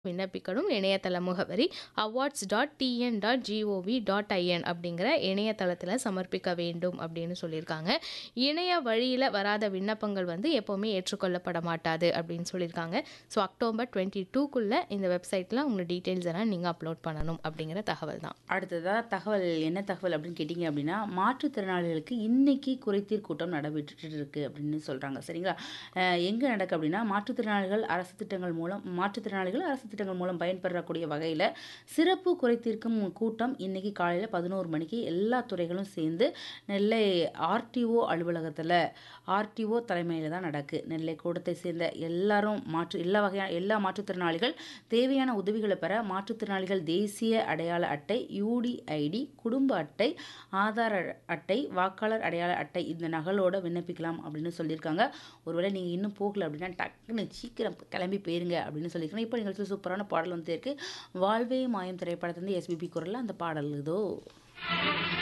விண்ணப்பிக்கணும் இணையதள முகவரி awards dot TN dot GOV dot IN அப்படிங்கிற இணையதளத்தில் சமர்ப்பிக்க வேண்டும் அப்படின்னு சொல்லியிருக்காங்க இணைய வழியில் வராத விண்ணப்பங்கள் வந்து எப்போவுமே ஏற்றுக்கொள்ளப்பட மாட்டாது அப்படின்னு சொல்லியிருக்காங்க ஸோ அக்டோபர் டுவெண்ட்டி டூக்குள்ளே இந்த வெப்சைட்டில் உங்கள் டீட்டெயில்ஸ் எல்லாம் நீங்கள் அப்லோட் பண்ணணும் அப்படிங்கிற தகவல் தான் அடுத்ததாக தகவல் என்ன தகவல் அப்படின்னு கேட்டிங்க அப்படின்னா மாற்றுத்திறனாளிகளுக்கு இன்னைக்கு குறைதீர் கூட்டம் நடைபெற்றுட்டு இருக்கு அப்படின்னு சொல்கிறாங்க சரிங்களா எங்கே நடக்கு அப்படின்னா மாற்றுத்திறனாளிகள் அரசு திட்டங்கள் மூலம் மாற்றுத்திறனாளிகள் அரசு திட்டங்கள் மூலம் பயன்பெறக்கூடிய வகையில் சிறப்பு குறைதீர்க்கும் கூட்டம் இன்னைக்கு காலையில் பதினோரு மணிக்கு எல்லா துறைகளும் சேர்ந்து நெல்லை ஆர்டிஓ அலுவலகத்தில் ஆர்டிஓ தலைமையில் தான் நடக்கு நெல்லை கூட்டத்தை சேர்ந்த எல்லாரும் மாற்று எல்லா வகையான எல்லா மாற்றுத்திறனாளிகள் தேவையான உதவிகளை பெற மாற்றுத்திறனாளிகள் தேசிய அடையாள அட்டை யூடிஐடி குடும்ப அட்டை ஆதார் அட்டை வாக்காளர் அடையாள அட்டை இந்த நகலோட விண்ணப்பிக்கலாம் அப்படின்னு சொல்லியிருக்காங்க ஒருவேளை நீங்கள் இன்னும் போகல அப்படின்னா டக்குன்னு சீக்கிரம் கிளம்பி போயிருங்க அப்படின்னு சொல்லியிருக்காங்க இப்போ நிகழ்ச்சி சூப்பரான பாடல் வந்து இருக்கு வாழ்வே மாயம் திரைப்படத்துலேருந்து எஸ்பிபி குரலில் அந்த பாடல் இதோ